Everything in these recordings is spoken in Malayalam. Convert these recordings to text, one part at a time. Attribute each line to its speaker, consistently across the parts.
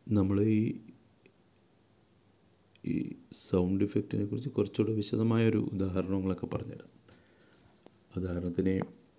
Speaker 1: നമ്മൾ ഈ ഈ സൗണ്ട് ഇഫക്റ്റിനെ കുറിച്ച് കുറച്ചുകൂടെ വിശദമായൊരു ഉദാഹരണങ്ങളൊക്കെ പറഞ്ഞുതരാം ഉദാഹരണത്തിന്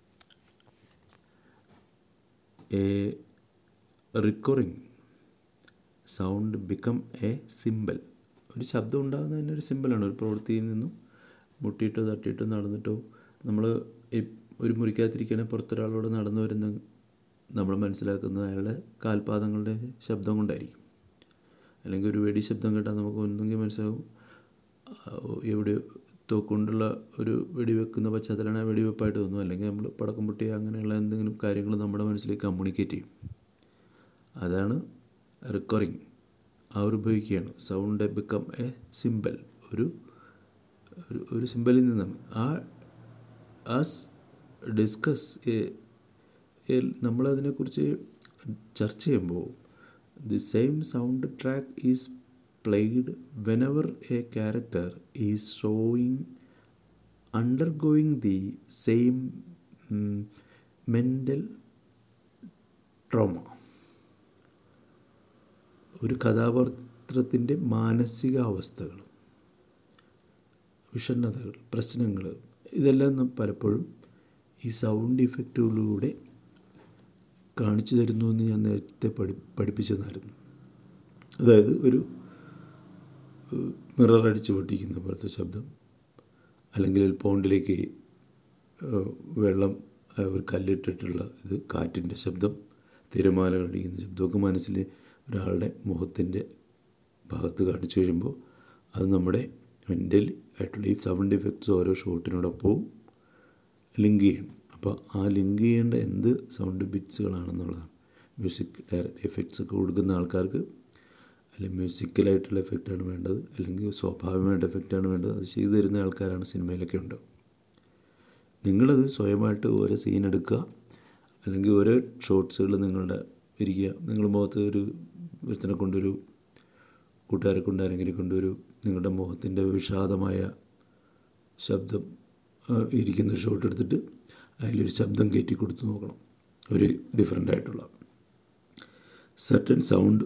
Speaker 1: a recurring sound become a symbol ഒരു ശബ്ദം ഉണ്ടാകുന്നത് തന്നെ ഒരു സിമ്പലാണ് ഒരു പ്രവൃത്തിയിൽ നിന്നും മുട്ടിയിട്ടോ തട്ടിയിട്ടോ നടന്നിട്ടോ നമ്മൾ ഈ ഒരു മുറിക്കകത്തിരിക്കുകയാണെങ്കിൽ പുറത്തൊരാളോട് നടന്നു വരുന്ന നമ്മൾ മനസ്സിലാക്കുന്നത് അയാളുടെ കാൽപാദങ്ങളുടെ ശബ്ദം കൊണ്ടായിരിക്കും അല്ലെങ്കിൽ ഒരു വെടി ശബ്ദം കേട്ടാൽ നമുക്ക് ഒന്നെങ്കിൽ മനസ്സിലാവും എവിടെ തോക്കുകൊണ്ടുള്ള ഒരു വെടിവെക്കുന്ന പശ്ചാത്തലമാണ് വെടിവെപ്പായിട്ട് തോന്നും അല്ലെങ്കിൽ നമ്മൾ പടക്കം പൊട്ടിയ അങ്ങനെയുള്ള എന്തെങ്കിലും കാര്യങ്ങൾ നമ്മുടെ മനസ്സിലേക്ക് കമ്മ്യൂണിക്കേറ്റ് ചെയ്യും അതാണ് റിക്കറിങ് ആവിർഭവിക്കുകയാണ് സൗണ്ട് ബിക്കം എ സിമ്പൽ ഒരു ഒരു ഒരു സിമ്പലിൽ നിന്നാണ് ആ ആസ് ഡിസ്കസ് നമ്മളതിനെക്കുറിച്ച് ചർച്ച ചെയ്യുമ്പോൾ the same sound track is played whenever a character is showing undergoing the same mental trauma ഒരു കഥാപാത്രത്തിൻ്റെ മാനസികാവസ്ഥകൾ വിഷണ്ണതകൾ പ്രശ്നങ്ങൾ ഇതെല്ലാം പലപ്പോഴും ഈ സൗണ്ട് ഇഫക്റ്റുകളിലൂടെ കാണിച്ചു തരുന്നു എന്ന് ഞാൻ നേരത്തെ പഠി പഠിപ്പിച്ചു തന്നായിരുന്നു അതായത് ഒരു മിറർ അടിച്ചു പൊട്ടിക്കുന്ന പോലത്തെ ശബ്ദം അല്ലെങ്കിൽ ഒരു പോണ്ടിലേക്ക് വെള്ളം ഒരു കല്ലിട്ടിട്ടുള്ള ഇത് കാറ്റിൻ്റെ ശബ്ദം തിരമാലകൾ അടിക്കുന്ന ശബ്ദമൊക്കെ മനസ്സിൽ ഒരാളുടെ മുഖത്തിൻ്റെ ഭാഗത്ത് കാണിച്ചു കഴിയുമ്പോൾ അത് നമ്മുടെ മെൻ്റൽ ആയിട്ടുള്ള ഈ സൗണ്ട് ഇഫക്ട്സ് ഓരോ ഷോട്ടിനോടൊപ്പവും ലിങ്ക് ചെയ്യണം അപ്പോൾ ആ ലിങ്ക് ചെയ്യേണ്ട എന്ത് സൗണ്ട് ബിറ്റ്സുകളാണെന്നുള്ളതാണ് മ്യൂസിക് ഡയറക്റ്റ് എഫക്ട്സ് ഒക്കെ കൊടുക്കുന്ന ആൾക്കാർക്ക് അല്ലെങ്കിൽ മ്യൂസിക്കലായിട്ടുള്ള എഫക്റ്റാണ് വേണ്ടത് അല്ലെങ്കിൽ സ്വാഭാവികമായിട്ട് എഫക്റ്റാണ് വേണ്ടത് അത് ചെയ്തു തരുന്ന ആൾക്കാരാണ് സിനിമയിലൊക്കെ ഉണ്ടാവും നിങ്ങളത് സ്വയമായിട്ട് ഓരോ സീൻ എടുക്കുക അല്ലെങ്കിൽ ഓരോ ഷോട്ട്സുകൾ നിങ്ങളുടെ ഇരിക്കുക നിങ്ങൾ മുഖത്ത് ഒരു ഒരുത്തനെ കൊണ്ടൊരു കൂട്ടുകാരെ കൊണ്ട് ആരെങ്കിലും കൊണ്ടൊരു നിങ്ങളുടെ മുഖത്തിൻ്റെ വിഷാദമായ ശബ്ദം ഇരിക്കുന്നൊരു ഷോട്ട് എടുത്തിട്ട് അതിലൊരു ശബ്ദം കയറ്റി കൊടുത്ത് നോക്കണം ഒരു ഡിഫറെൻ്റ് ആയിട്ടുള്ള certain sound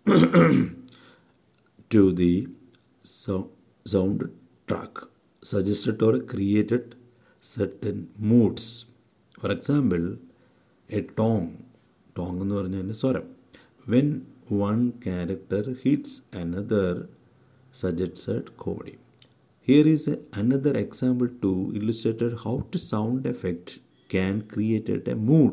Speaker 1: to the sound track suggested or created certain moods for example a ടോങ് ടോങ് എന്ന് പറഞ്ഞാൽ സ്വരം when one character hits another suggested comedy Here is another example to illustrate how to sound effect can create a mood.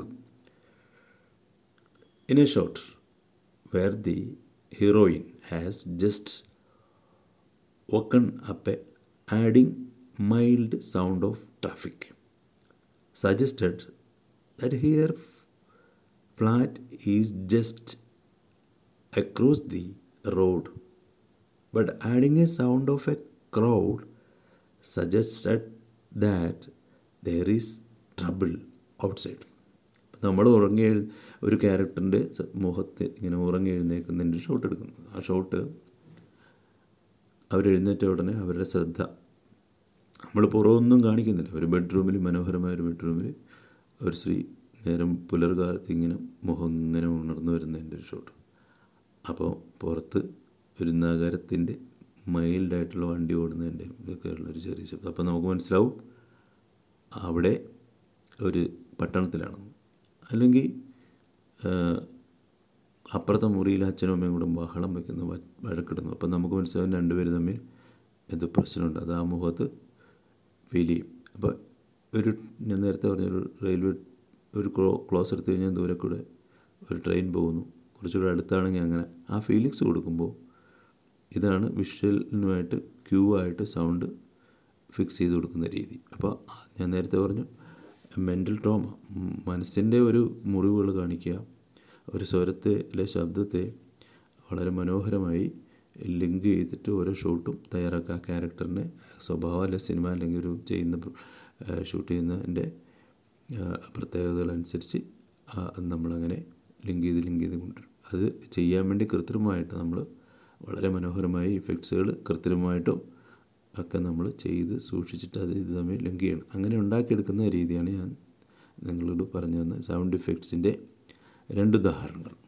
Speaker 1: In a shot where the heroine has just woken up, adding mild sound of traffic, suggested that here flat is just across the road, but adding a sound of a crowd suggested that there is trouble outside. നമ്മൾ ഉറങ്ങി എഴു ഒരു ക്യാരക്ടറിൻ്റെ മുഖത്ത് ഇങ്ങനെ ഉറങ്ങി എഴുന്നേക്കുന്നതിൻ്റെ ഷോട്ട് എടുക്കുന്നു ആ ഷോട്ട് അവരെഴുന്നേറ്റ ഉടനെ അവരുടെ ശ്രദ്ധ നമ്മൾ പുറമൊന്നും കാണിക്കുന്നില്ല ഒരു ബെഡ്റൂമിൽ മനോഹരമായ ഒരു ബെഡ്റൂമിൽ ഒരു സ്ത്രീ നേരം പുലർകാലത്ത് ഇങ്ങനെ മുഖം ഇങ്ങനെ ഉണർന്നു വരുന്നതിൻ്റെ ഒരു ഷോട്ട് അപ്പോൾ പുറത്ത് ഒരു നഗരത്തിൻ്റെ മൈൽഡായിട്ടുള്ള വണ്ടി ഓടുന്നതിൻ്റെ ഇതൊക്കെ ഉള്ളൊരു ചെറിയ ശബ്ദം അപ്പോൾ നമുക്ക് മനസ്സിലാവും അവിടെ ഒരു പട്ടണത്തിലാണ് അല്ലെങ്കിൽ അപ്പുറത്തെ മുറിയിൽ അച്ഛനും അമ്മയും കൂടെ ബഹളം വയ്ക്കുന്നു വഴക്കിടുന്നു അപ്പം നമുക്ക് മനസ്സിലാവും രണ്ടുപേരും തമ്മിൽ എന്തോ പ്രശ്നമുണ്ട് അത് ആ മുഖത്ത് ഫീൽ ചെയ്യും അപ്പോൾ ഒരു ഞാൻ നേരത്തെ പറഞ്ഞ ഒരു റെയിൽവേ ഒരു ക്ലോസ് എടുത്തു കഴിഞ്ഞാൽ ദൂരെ കൂടെ ഒരു ട്രെയിൻ പോകുന്നു കുറച്ചുകൂടെ അടുത്താണെങ്കിൽ അങ്ങനെ ആ ഫീലിങ്സ് കൊടുക്കുമ്പോൾ ഇതാണ് വിഷ്വലിനുമായിട്ട് ക്യൂ ആയിട്ട് സൗണ്ട് ഫിക്സ് ചെയ്ത് കൊടുക്കുന്ന രീതി അപ്പോൾ ഞാൻ നേരത്തെ പറഞ്ഞു മെൻ്റൽ ട്രോമ മനസ്സിൻ്റെ ഒരു മുറിവുകൾ കാണിക്കുക ഒരു സ്വരത്തെ അല്ലെ ശബ്ദത്തെ വളരെ മനോഹരമായി ലിങ്ക് ചെയ്തിട്ട് ഓരോ ഷോട്ടും തയ്യാറാക്കുക ആ ക്യാരക്ടറിനെ സ്വഭാവം അല്ലെ സിനിമ അല്ലെങ്കിൽ ഒരു ചെയ്യുന്ന ഷൂട്ട് ചെയ്യുന്നതിൻ്റെ പ്രത്യേകതകളനുസരിച്ച് നമ്മളങ്ങനെ ലിങ്ക് ചെയ്ത് ലിങ്ക് ചെയ്ത് കൊണ്ടുവരും അത് ചെയ്യാൻ വേണ്ടി കൃത്രിമമായിട്ട് നമ്മൾ വളരെ മനോഹരമായ ഇഫക്ട്സുകൾ കൃത്രിമമായിട്ടും ഒക്കെ നമ്മൾ ചെയ്ത് സൂക്ഷിച്ചിട്ട് അത് ഇത് തമ്മിൽ ലിങ്ക് ചെയ്യണം അങ്ങനെ ഉണ്ടാക്കിയെടുക്കുന്ന രീതിയാണ് ഞാൻ നിങ്ങളോട് പറഞ്ഞു തന്ന സൗണ്ട് ഇഫക്ട്സിൻ്റെ രണ്ട് ഉദാഹരണങ്ങൾ